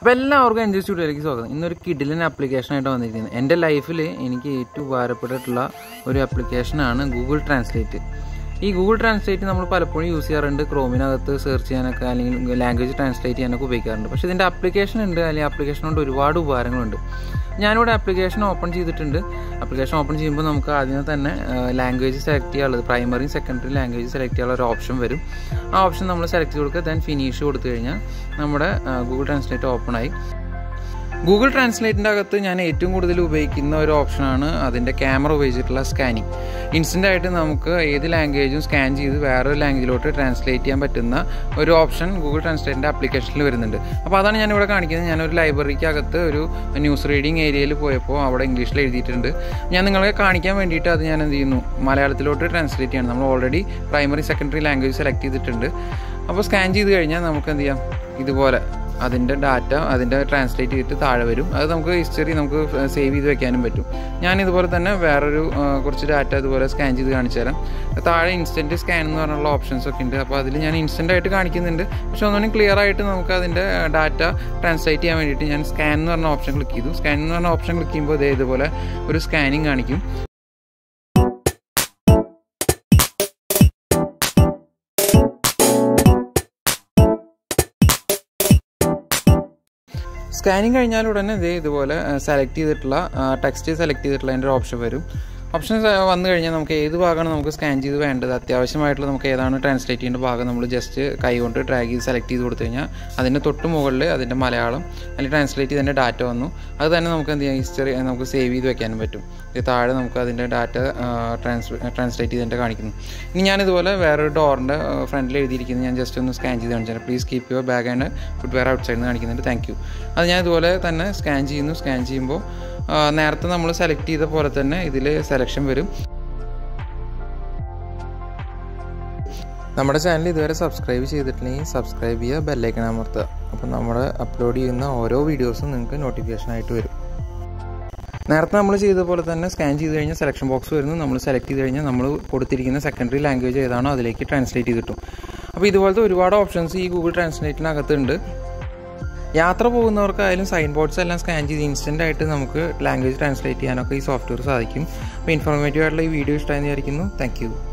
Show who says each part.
Speaker 1: അപ്പോൾ എല്ലാവർക്കും എൻ്റെ സ്റ്റുഡിയോയിലേക്ക് സ്വാഗതം ഇന്നൊരു കിഡിലൻ ആപ്ലിക്കേഷനായിട്ട് വന്നിരിക്കുന്നത് എൻ്റെ ലൈഫിൽ എനിക്ക് ഏറ്റവും ഉപകാരപ്പെട്ടിട്ടുള്ള ഒരു ആപ്ലിക്കേഷനാണ് ഗൂഗിൾ ട്രാൻസ്ലേറ്റ് ഈ ഗൂഗിൾ ട്രാൻസ്ലേറ്റ് നമ്മൾ പലപ്പോഴും യൂസ് ചെയ്യാറുണ്ട് ക്രോമിനകത്ത് സെർച്ച് ചെയ്യാനൊക്കെ അല്ലെങ്കിൽ ലാംഗ്വേജ് ട്രാൻസ്ലേറ്റ് ചെയ്യാനൊക്കെ ഉപയോഗിക്കാറുണ്ട് പക്ഷേ ഇതിൻ്റെ ആപ്ലിക്കേഷൻ ഉണ്ട് അല്ലെങ്കിൽ ആപ്ലിക്കേഷൻ കൊണ്ട് ഒരുപാട് ഉപകാരങ്ങളുണ്ട് ഞാനിവിടെ ആപ്ലിക്കേഷൻ ഓപ്പൺ ചെയ്തിട്ടുണ്ട് ആപ്ലിക്കേഷൻ ഓപ്പൺ ചെയ്യുമ്പോൾ നമുക്ക് ആദ്യം തന്നെ ലാംഗ്വേജ് സെലക്ട് ചെയ്യാനുള്ളത് പ്രൈമറി സെക്കൻഡറി ലാംഗ്വേജ് സെലക്ട് ചെയ്യാനുള്ള ഒരു ഓപ്ഷൻ വരും ആ ഓപ്ഷൻ നമ്മൾ സെലക്ട് ചെയ്ത് കൊടുക്കുക ദെൻ ഫിനിഷ് കൊടുത്തു കഴിഞ്ഞാൽ നമ്മുടെ ഗൂഗിൾ ട്രാൻസ്ലേറ്റ് ഓപ്പൺ ആയി ഗൂഗിൾ ട്രാൻസ്ലേറ്റിൻ്റെ അകത്ത് ഞാൻ ഏറ്റവും കൂടുതൽ ഉപയോഗിക്കുന്ന ഒരു ഓപ്ഷനാണ് അതിൻ്റെ ക്യാമറ ഉപയോഗിച്ചിട്ടുള്ള സ്കാനിങ് ഇൻസ്റ്റൻ്റ് ആയിട്ട് നമുക്ക് ഏത് ലാംഗ്വേജും സ്കാൻ ചെയ്ത് വേറൊരു ലാംഗ്വേജിലോട്ട് ട്രാൻസ്ലേറ്റ് ചെയ്യാൻ പറ്റുന്ന ഒരു ഓപ്ഷൻ ഗൂഗിൾ ട്രാൻസ്ലേറ്റിൻ്റെ ആപ്ലിക്കേഷനിൽ വരുന്നുണ്ട് അപ്പോൾ അതാണ് ഞാനിവിടെ കാണിക്കുന്നത് ഞാനൊരു ലൈബ്രറിക്ക് അകത്ത് ഒരു ന്യൂസ് റീഡിംഗ് ഏരിയയിൽ പോയപ്പോൾ അവിടെ ഇംഗ്ലീഷിൽ എഴുതിയിട്ടുണ്ട് ഞാൻ നിങ്ങളെ കാണിക്കാൻ വേണ്ടിയിട്ട് അത് ഞാൻ എന്ത് ചെയ്യുന്നു മലയാളത്തിലോട്ട് ട്രാൻസ്ലേറ്റ് ചെയ്യണം നമ്മൾ already primary secondary language select ചെയ്തിട്ടുണ്ട് അപ്പോൾ സ്കാൻ ചെയ്ത് കഴിഞ്ഞാൽ നമുക്ക് എന്ത് ചെയ്യാം ഇതുപോലെ അതിൻ്റെ ഡാറ്റ അതിൻ്റെ ട്രാൻസ്ലേറ്റ് ചെയ്തിട്ട് താഴെ വരും അത് നമുക്ക് ഹിസ്റ്ററി നമുക്ക് സേവ് ചെയ്ത് വെക്കാനും പറ്റും ഞാൻ ഇതുപോലെ തന്നെ വേറൊരു കുറച്ച് ഡാറ്റ ഇതുപോലെ സ്കാൻ ചെയ്ത് കാണിച്ചു തരാം താഴെ ഇൻസ്റ്റൻറ്റ് സ്കാൻ എന്ന് പറഞ്ഞുള്ള ഓപ്ഷൻസ് ഒക്കെ ഉണ്ട് അപ്പോൾ അതിൽ ഞാൻ ഇൻസ്റ്റൻ്റ് ആയിട്ട് കാണിക്കുന്നുണ്ട് പക്ഷേ ഒന്നുകൂടി ക്ലിയർ ആയിട്ട് നമുക്ക് അതിൻ്റെ ഡാറ്റ ട്രാൻസ്ലേറ്റ് ചെയ്യാൻ വേണ്ടിയിട്ട് ഞാൻ സ്കാൻ എന്ന് പറഞ്ഞ ഓപ്ഷൻ ക്ലിക്ക് ചെയ്തു സ്കാൻ എന്ന് പറഞ്ഞ ഓപ്ഷൻ ക്ലിക്ക് ചെയ്യുമ്പോൾ ഇതേ ഇതുപോലെ ഒരു സ്കാനിങ് കാണിക്കും സ്കാനിങ് കഴിഞ്ഞാൽ ഉടനെ ഇതേ ഇതുപോലെ സെലക്ട് ചെയ്തിട്ടുള്ള ടെക്സ്റ്റ് സെലക്ട് ചെയ്തിട്ടുള്ള അതിൻ്റെ ഒരു ഓപ്ഷൻ വരും ഓപ്ഷൻ വന്നു കഴിഞ്ഞാൽ നമുക്ക് ഏത് ഭാഗമാണ് നമുക്ക് സ്കാൻ ചെയ്ത് വേണ്ടത് അത്യാവശ്യമായിട്ടുള്ള നമുക്ക് ഏതാണ് ട്രാൻസ്ലേറ്റ് ചെയ്യേണ്ട ഭാഗം നമ്മൾ ജസ്റ്റ് കൈ കൊണ്ട് ട്രാക്ക് ചെയ്ത് സെലക്ട് ചെയ്ത് കൊടുത്തു കഴിഞ്ഞാൽ അതിൻ്റെ തൊട്ട് മുകളിൽ അതിൻ്റെ മലയാളം അല്ലെങ്കിൽ ട്രാൻസ്ലേറ്റ് ചെയ്തതിൻ്റെ ഡാറ്റ വന്നു അത് തന്നെ നമുക്ക് എന്ത് ചെയ്യാം ഹിസ്റ്ററി നമുക്ക് സേവ് ചെയ്ത് വെക്കാനും പറ്റും ഇത് താഴെ നമുക്ക് അതിൻ്റെ ഡാറ്റ ട്രാൻസ് ട്രാൻസ്ലേറ്റ് ചെയ്തിട്ട് കാണിക്കുന്നു ഇനി ഞാനിതുപോലെ വേറൊരു ഡോറിൻ്റെ ഫ്രണ്ടിൽ എഴുതിയിരിക്കുന്നത് ഞാൻ ജസ്റ്റ് ഒന്ന് സ്കാൻ ചെയ്ത് കാണിച്ചാൽ please keep your bag and footwear out സൈഡിൽ കാണിക്കുന്നുണ്ട് താങ്ക് യു അത് ഞാൻ ഇതുപോലെ തന്നെ സ്കാൻ ചെയ്യുന്നു സ്കാൻ ചെയ്യുമ്പോൾ നേരത്തെ നമ്മൾ സെലക്ട് ചെയ്ത പോലെ തന്നെ ഇതിൽ സെലക്ഷൻ വരും നമ്മുടെ ചാനൽ ഇതുവരെ സബ്സ്ക്രൈബ് ചെയ്തിട്ടില്ലെങ്കിൽ സബ്സ്ക്രൈബ് ചെയ്യുക ബെല്ലൈക്കൺ അമർത്തുക അപ്പോൾ നമ്മൾ അപ്ലോഡ് ചെയ്യുന്ന ഓരോ വീഡിയോസും നിങ്ങൾക്ക് നോട്ടിഫിക്കേഷൻ ആയിട്ട് വരും നേരത്തെ നമ്മൾ ചെയ്ത പോലെ തന്നെ സ്കാൻ ചെയ്ത് കഴിഞ്ഞാൽ സെലക്ഷൻ ബോക്സ് വരുന്നു നമ്മൾ സെലക്ട് ചെയ്ത് കഴിഞ്ഞാൽ നമ്മൾ കൊടുത്തിരിക്കുന്ന സെക്കൻഡറി ലാംഗ്വേജ് ഏതാണോ അതിലേക്ക് ട്രാൻസ്ലേറ്റ് ചെയ്ത് കിട്ടും അപ്പോൾ ഇതുപോലത്തെ ഒരുപാട് ഓപ്ഷൻസ് ഈ ഗൂഗിൾ ട്രാൻസ്ലേറ്റിനകത്തുണ്ട് യാത്ര പോകുന്നവർക്കായാലും സൈൻ ബോർഡ്സ് എല്ലാം സ്കാൻ ചെയ്ത് ഇൻസ്റ്റൻ്റ് ആയിട്ട് നമുക്ക് ലാംഗ്വേജ് ട്രാൻസ്ലേറ്റ് ചെയ്യാനൊക്കെ ഈ സോഫ്റ്റ്വെയർ സാധിക്കും അപ്പോൾ ഇൻഫോർമേറ്റീവ് ആയിട്ടുള്ള ഈ വീഡിയോ ഇഷ്ടമായി വിചാരിക്കുന്നു താങ്ക്